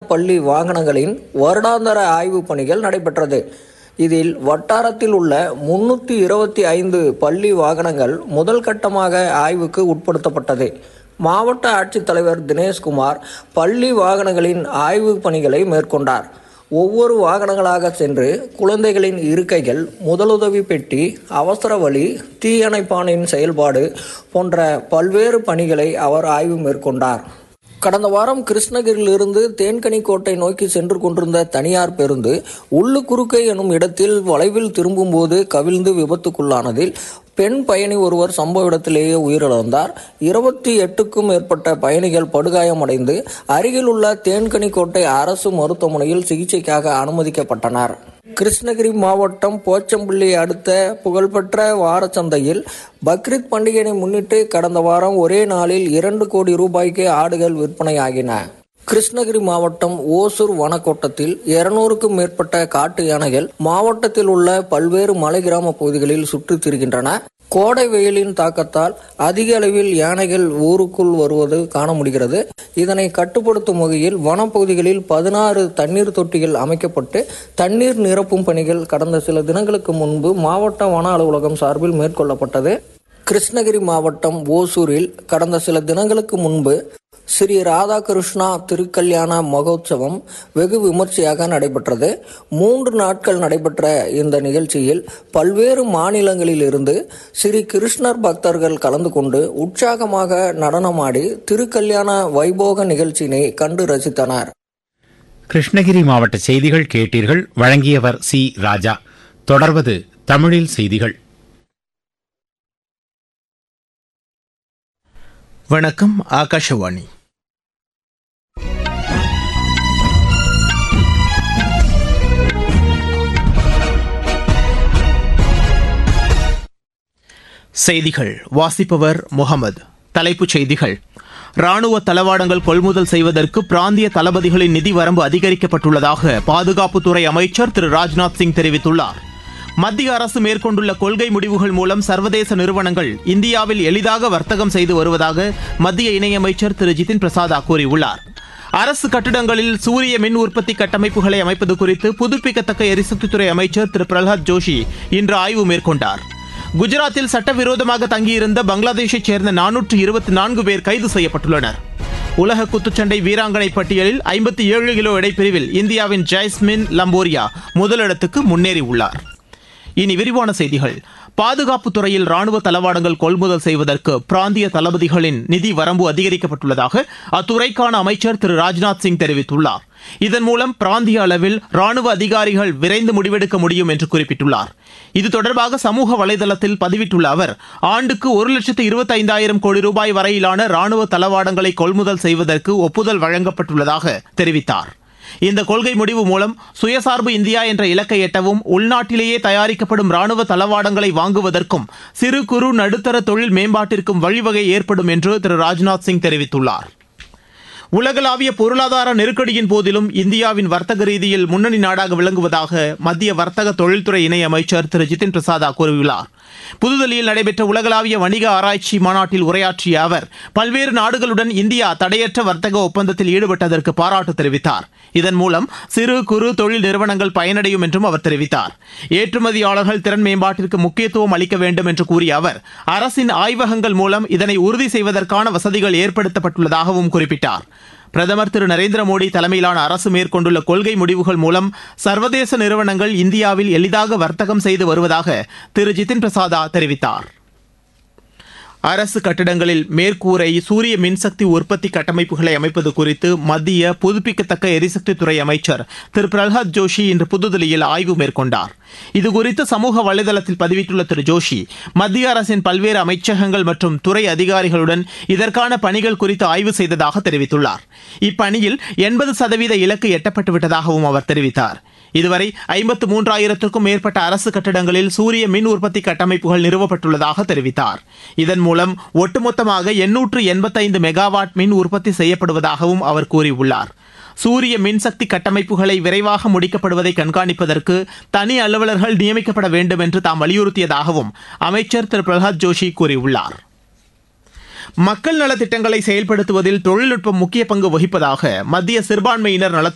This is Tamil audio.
பள்ளி வாகனங்களின் வருடாந்தர ஆய்வுப் பணிகள் நடைபெற்றது இதில் வட்டாரத்தில் உள்ள முன்னூற்றி இருபத்தி ஐந்து பள்ளி வாகனங்கள் முதல் கட்டமாக ஆய்வுக்கு உட்படுத்தப்பட்டது மாவட்ட ஆட்சித்தலைவர் தினேஷ்குமார் பள்ளி வாகனங்களின் ஆய்வு பணிகளை மேற்கொண்டார் ஒவ்வொரு வாகனங்களாக சென்று குழந்தைகளின் இருக்கைகள் முதலுதவி பெட்டி அவசர வழி தீயணைப்பானின் செயல்பாடு போன்ற பல்வேறு பணிகளை அவர் ஆய்வு மேற்கொண்டார் கடந்த வாரம் கிருஷ்ணகிரியிலிருந்து தேன்கனிக்கோட்டை நோக்கி சென்று கொண்டிருந்த தனியார் பேருந்து உள்ளு குறுக்கை எனும் இடத்தில் வளைவில் திரும்பும்போது கவிழ்ந்து விபத்துக்குள்ளானதில் பெண் பயணி ஒருவர் சம்பவ இடத்திலேயே உயிரிழந்தார் இருபத்தி எட்டுக்கும் மேற்பட்ட பயணிகள் படுகாயமடைந்து அருகில் உள்ள தேன்கனிக்கோட்டை அரசு மருத்துவமனையில் சிகிச்சைக்காக அனுமதிக்கப்பட்டனர் கிருஷ்ணகிரி மாவட்டம் போச்சம்பள்ளி அடுத்த புகழ்பெற்ற வாரச்சந்தையில் பக்ரீத் பண்டிகையை முன்னிட்டு கடந்த வாரம் ஒரே நாளில் இரண்டு கோடி ரூபாய்க்கு ஆடுகள் விற்பனையாகின கிருஷ்ணகிரி மாவட்டம் ஓசூர் வனக்கோட்டத்தில் இருநூறுக்கும் மேற்பட்ட காட்டு யானைகள் மாவட்டத்தில் உள்ள பல்வேறு மலை கிராம பகுதிகளில் சுற்றித் திரிகின்றன கோடை வெயிலின் தாக்கத்தால் அதிக அளவில் யானைகள் ஊருக்குள் வருவது காண முடிகிறது இதனை கட்டுப்படுத்தும் வகையில் வனப்பகுதிகளில் பதினாறு தண்ணீர் தொட்டிகள் அமைக்கப்பட்டு தண்ணீர் நிரப்பும் பணிகள் கடந்த சில தினங்களுக்கு முன்பு மாவட்ட வன அலுவலகம் சார்பில் மேற்கொள்ளப்பட்டது கிருஷ்ணகிரி மாவட்டம் ஓசூரில் கடந்த சில தினங்களுக்கு முன்பு ஸ்ரீ ராதாகிருஷ்ணா திருக்கல்யாண மகோத்சவம் வெகு விமர்சையாக நடைபெற்றது மூன்று நாட்கள் நடைபெற்ற இந்த நிகழ்ச்சியில் பல்வேறு மாநிலங்களிலிருந்து ஸ்ரீ கிருஷ்ணர் பக்தர்கள் கலந்து கொண்டு உற்சாகமாக நடனமாடி திருக்கல்யாண வைபோக நிகழ்ச்சியினை கண்டு ரசித்தனர் கிருஷ்ணகிரி மாவட்ட செய்திகள் கேட்டீர்கள் வழங்கியவர் சி ராஜா தொடர்வது தமிழில் செய்திகள் வணக்கம் ஆகாஷவாணி செய்திகள் வாசிப்பவர் முகமது தலைப்புச் செய்திகள் ராணுவ தளவாடங்கள் கொள்முதல் செய்வதற்கு பிராந்திய தளபதிகளின் நிதி வரம்பு அதிகரிக்கப்பட்டுள்ளதாக பாதுகாப்புத்துறை அமைச்சர் திரு ராஜ்நாத் சிங் தெரிவித்துள்ளார் மத்திய அரசு மேற்கொண்டுள்ள கொள்கை முடிவுகள் மூலம் சர்வதேச நிறுவனங்கள் இந்தியாவில் எளிதாக வர்த்தகம் செய்து வருவதாக மத்திய இணையமைச்சர் திரு ஜிதின் பிரசாதா கூறியுள்ளார் அரசு கட்டிடங்களில் சூரிய மின் உற்பத்தி கட்டமைப்புகளை அமைப்பது குறித்து புதுப்பிக்கத்தக்க எரிசக்தித்துறை அமைச்சர் திரு பிரகலாத் ஜோஷி இன்று ஆய்வு மேற்கொண்டார் குஜராத்தில் சட்டவிரோதமாக தங்கியிருந்த பங்களாதேஷைச் சேர்ந்த நானூற்று இருபத்தி நான்கு பேர் கைது செய்யப்பட்டுள்ளனர் உலக குத்துச்சண்டை வீராங்கனை பட்டியலில் ஐம்பத்தி ஏழு கிலோ எடைப்பிரிவில் இந்தியாவின் ஜெய்ஸ்மின் லம்போரியா முதலிடத்துக்கு முன்னேறியுள்ளார் இனி விரிவான செய்திகள் பாதுகாப்பு துறையில் ராணுவ தளவாடங்கள் கொள்முதல் செய்வதற்கு பிராந்திய தளபதிகளின் நிதி வரம்பு அதிகரிக்கப்பட்டுள்ளதாக அத்துறைக்கான அமைச்சர் திரு ராஜ்நாத் சிங் தெரிவித்துள்ளார் இதன் மூலம் பிராந்திய அளவில் ராணுவ அதிகாரிகள் விரைந்து முடிவெடுக்க முடியும் என்று குறிப்பிட்டுள்ளார் இது தொடர்பாக சமூக வலைதளத்தில் பதிவிட்டுள்ள அவர் ஆண்டுக்கு ஒரு லட்சத்து இருபத்தைந்தாயிரம் கோடி ரூபாய் வரையிலான ராணுவ தளவாடங்களை கொள்முதல் செய்வதற்கு ஒப்புதல் வழங்கப்பட்டுள்ளதாக தெரிவித்தார் இந்த கொள்கை முடிவு மூலம் சுயசார்பு இந்தியா என்ற இலக்கை எட்டவும் உள்நாட்டிலேயே தயாரிக்கப்படும் ராணுவ தளவாடங்களை வாங்குவதற்கும் சிறு குறு நடுத்தர தொழில் மேம்பாட்டிற்கும் வழிவகை ஏற்படும் என்று திரு ராஜ்நாத் சிங் தெரிவித்துள்ளார் உலகளாவிய பொருளாதார நெருக்கடியின் போதிலும் இந்தியாவின் வர்த்தக ரீதியில் முன்னணி நாடாக விளங்குவதாக மத்திய வர்த்தக தொழில்துறை இணையமைச்சர் திரு ஜிதின் பிரசாதா கூறியுள்ளார் புதுதில்லியில் நடைபெற்ற உலகளாவிய வணிக ஆராய்ச்சி மாநாட்டில் உரையாற்றிய அவர் பல்வேறு நாடுகளுடன் இந்தியா தடையற்ற வர்த்தக ஒப்பந்தத்தில் ஈடுபட்டதற்கு பாராட்டு தெரிவித்தார் இதன் மூலம் சிறு குறு தொழில் நிறுவனங்கள் பயனடையும் என்றும் அவர் தெரிவித்தார் ஏற்றுமதியாளர்கள் திறன் மேம்பாட்டிற்கு முக்கியத்துவம் அளிக்க வேண்டும் என்று கூறிய அவர் அரசின் ஆய்வகங்கள் மூலம் இதனை உறுதி செய்வதற்கான வசதிகள் ஏற்படுத்தப்பட்டுள்ளதாகவும் குறிப்பிட்டார் பிரதமர் திரு நரேந்திர மோடி தலைமையிலான அரசு மேற்கொண்டுள்ள கொள்கை முடிவுகள் மூலம் சர்வதேச நிறுவனங்கள் இந்தியாவில் எளிதாக வர்த்தகம் செய்து வருவதாக திரு ஜிதின் பிரசாதா தெரிவித்தார் அரசு கட்டிடங்களில் மேற்கூரை சூரிய மின்சக்தி உற்பத்தி கட்டமைப்புகளை அமைப்பது குறித்து மத்திய புதுப்பிக்கத்தக்க எரிசக்தித்துறை அமைச்சர் திரு பிரகலாத் ஜோஷி இன்று புதுதில்லியில் ஆய்வு மேற்கொண்டார் இதுகுறித்து சமூக வலைதளத்தில் பதிவிட்டுள்ள திரு ஜோஷி மத்திய அரசின் பல்வேறு அமைச்சகங்கள் மற்றும் துறை அதிகாரிகளுடன் இதற்கான பணிகள் குறித்து ஆய்வு செய்ததாக தெரிவித்துள்ளார் இப்பணியில் எண்பது சதவீத இலக்கு எட்டப்பட்டு விட்டதாகவும் அவர் தெரிவித்தார் இதுவரை ஐம்பத்து மூன்றாயிரத்திற்கும் மேற்பட்ட அரசு கட்டிடங்களில் சூரிய மின் உற்பத்தி கட்டமைப்புகள் நிறுவப்பட்டுள்ளதாக தெரிவித்தார் இதன் மூலம் ஒட்டுமொத்தமாக எண்ணூற்று எண்பத்தைந்து மெகாவாட் மின் உற்பத்தி செய்யப்படுவதாகவும் அவர் கூறியுள்ளார் சூரிய மின்சக்தி கட்டமைப்புகளை விரைவாக முடிக்கப்படுவதை கண்காணிப்பதற்கு தனி அலுவலர்கள் நியமிக்கப்பட வேண்டும் என்று தாம் வலியுறுத்தியதாகவும் அமைச்சர் திரு பிரகலாத் ஜோஷி கூறியுள்ளார் மக்கள் நலத்திட்டங்களை செயல்படுத்துவதில் தொழில்நுட்பம் முக்கிய பங்கு வகிப்பதாக மத்திய சிறுபான்மையினர் நலத்துறை